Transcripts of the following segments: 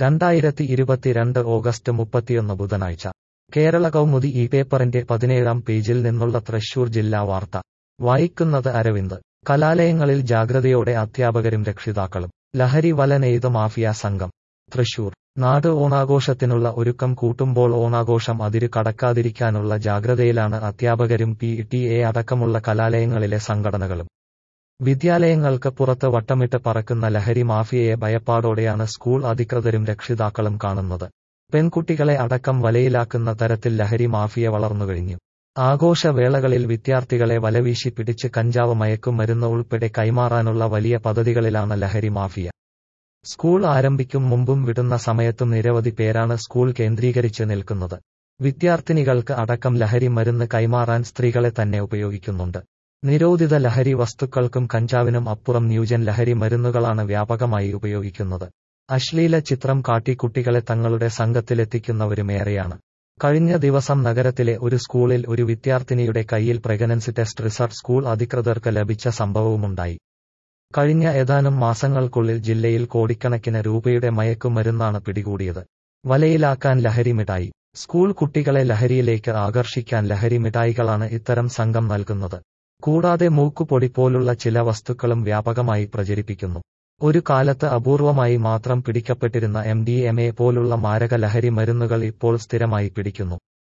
രണ്ടായിരത്തി ഇരുപത്തിരണ്ട് ഓഗസ്റ്റ് മുപ്പത്തിയൊന്ന് ബുധനാഴ്ച കേരള കൗമുദി ഈ പേപ്പറിന്റെ പതിനേഴാം പേജിൽ നിന്നുള്ള തൃശൂർ ജില്ലാ വാർത്ത വായിക്കുന്നത് അരവിന്ദ് കലാലയങ്ങളിൽ ജാഗ്രതയോടെ അധ്യാപകരും രക്ഷിതാക്കളും ലഹരി വല നെയ്ത് മാഫിയ സംഘം തൃശൂർ നാട് ഓണാഘോഷത്തിനുള്ള ഒരുക്കം കൂട്ടുമ്പോൾ ഓണാഘോഷം അതിരു കടക്കാതിരിക്കാനുള്ള ജാഗ്രതയിലാണ് അധ്യാപകരും പി ടി എ അടക്കമുള്ള കലാലയങ്ങളിലെ സംഘടനകളും വിദ്യാലയങ്ങൾക്ക് പുറത്ത് വട്ടമിട്ട് പറക്കുന്ന ലഹരി മാഫിയയെ ഭയപ്പാടോടെയാണ് സ്കൂൾ അധികൃതരും രക്ഷിതാക്കളും കാണുന്നത് പെൺകുട്ടികളെ അടക്കം വലയിലാക്കുന്ന തരത്തിൽ ലഹരി മാഫിയ വളർന്നുകഴിഞ്ഞു ആഘോഷവേളകളിൽ വിദ്യാർത്ഥികളെ വലവീശി പിടിച്ച് കഞ്ചാവ് മയക്കുമരുന്ന് ഉൾപ്പെടെ കൈമാറാനുള്ള വലിയ പദ്ധതികളിലാണ് ലഹരി മാഫിയ സ്കൂൾ ആരംഭിക്കും മുമ്പും വിടുന്ന സമയത്തും നിരവധി പേരാണ് സ്കൂൾ കേന്ദ്രീകരിച്ച് നിൽക്കുന്നത് വിദ്യാർത്ഥിനികൾക്ക് അടക്കം ലഹരി മരുന്ന് കൈമാറാൻ സ്ത്രീകളെ തന്നെ ഉപയോഗിക്കുന്നുണ്ട് നിരോധിത ലഹരി വസ്തുക്കൾക്കും കഞ്ചാവിനും അപ്പുറം ന്യൂജൻ ലഹരി മരുന്നുകളാണ് വ്യാപകമായി ഉപയോഗിക്കുന്നത് അശ്ലീല ചിത്രം കാട്ടി കുട്ടികളെ തങ്ങളുടെ സംഘത്തിലെത്തിക്കുന്നവരുമേറെയാണ് കഴിഞ്ഞ ദിവസം നഗരത്തിലെ ഒരു സ്കൂളിൽ ഒരു വിദ്യാർത്ഥിനിയുടെ കയ്യിൽ പ്രഗ്നൻസി ടെസ്റ്റ് റിസൾട്ട് സ്കൂൾ അധികൃതർക്ക് ലഭിച്ച സംഭവവുമുണ്ടായി കഴിഞ്ഞ ഏതാനും മാസങ്ങൾക്കുള്ളിൽ ജില്ലയിൽ കോടിക്കണക്കിന് രൂപയുടെ മയക്കുമരുന്നാണ് പിടികൂടിയത് വലയിലാക്കാൻ ലഹരി മിഠായി സ്കൂൾ കുട്ടികളെ ലഹരിയിലേക്ക് ആകർഷിക്കാൻ ലഹരി മിഠായികളാണ് ഇത്തരം സംഘം നൽകുന്നത് കൂടാതെ മൂക്കുപൊടി പോലുള്ള ചില വസ്തുക്കളും വ്യാപകമായി പ്രചരിപ്പിക്കുന്നു ഒരു കാലത്ത് അപൂർവമായി മാത്രം പിടിക്കപ്പെട്ടിരുന്ന എം ഡി എം എ പോലുള്ള മാരക ലഹരി മരുന്നുകൾ ഇപ്പോൾ സ്ഥിരമായി പിടിക്കുന്നു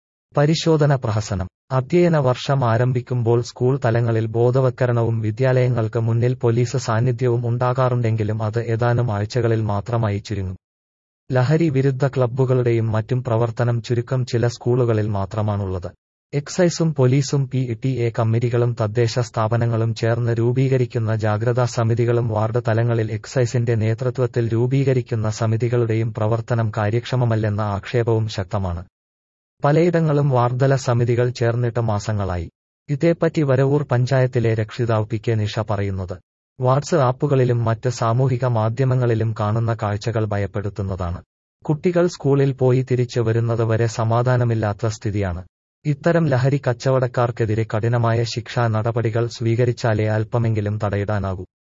പരിശോധന പ്രഹസനം അധ്യയന വർഷം ആരംഭിക്കുമ്പോൾ സ്കൂൾ തലങ്ങളിൽ ബോധവത്കരണവും വിദ്യാലയങ്ങൾക്ക് മുന്നിൽ പോലീസ് സാന്നിധ്യവും ഉണ്ടാകാറുണ്ടെങ്കിലും അത് ഏതാനും ആഴ്ചകളിൽ മാത്രമായി ചുരുങ്ങും ലഹരി വിരുദ്ധ ക്ലബ്ബുകളുടെയും മറ്റും പ്രവർത്തനം ചുരുക്കം ചില സ്കൂളുകളിൽ മാത്രമാണുള്ളത് എക്സൈസും പോലീസും പി ടി എ കമ്മിറ്റികളും തദ്ദേശ സ്ഥാപനങ്ങളും ചേർന്ന് രൂപീകരിക്കുന്ന ജാഗ്രതാ സമിതികളും വാർഡ് തലങ്ങളിൽ എക്സൈസിന്റെ നേതൃത്വത്തിൽ രൂപീകരിക്കുന്ന സമിതികളുടെയും പ്രവർത്തനം കാര്യക്ഷമമല്ലെന്ന ആക്ഷേപവും ശക്തമാണ് പലയിടങ്ങളും വാർഡല സമിതികൾ ചേർന്നിട്ട് മാസങ്ങളായി ഇതേപ്പറ്റി വരവൂർ പഞ്ചായത്തിലെ രക്ഷിതാവ് പി കെ നിഷ പറയുന്നത് വാട്സ് ആപ്പുകളിലും മറ്റ് സാമൂഹിക മാധ്യമങ്ങളിലും കാണുന്ന കാഴ്ചകൾ ഭയപ്പെടുത്തുന്നതാണ് കുട്ടികൾ സ്കൂളിൽ പോയി തിരിച്ചു വരുന്നത് വരെ സമാധാനമില്ലാത്ത സ്ഥിതിയാണ് ഇത്തരം ലഹരി കച്ചവടക്കാർക്കെതിരെ കഠിനമായ ശിക്ഷാ നടപടികൾ സ്വീകരിച്ചാലേ അല്പമെങ്കിലും തടയിടാനാകൂ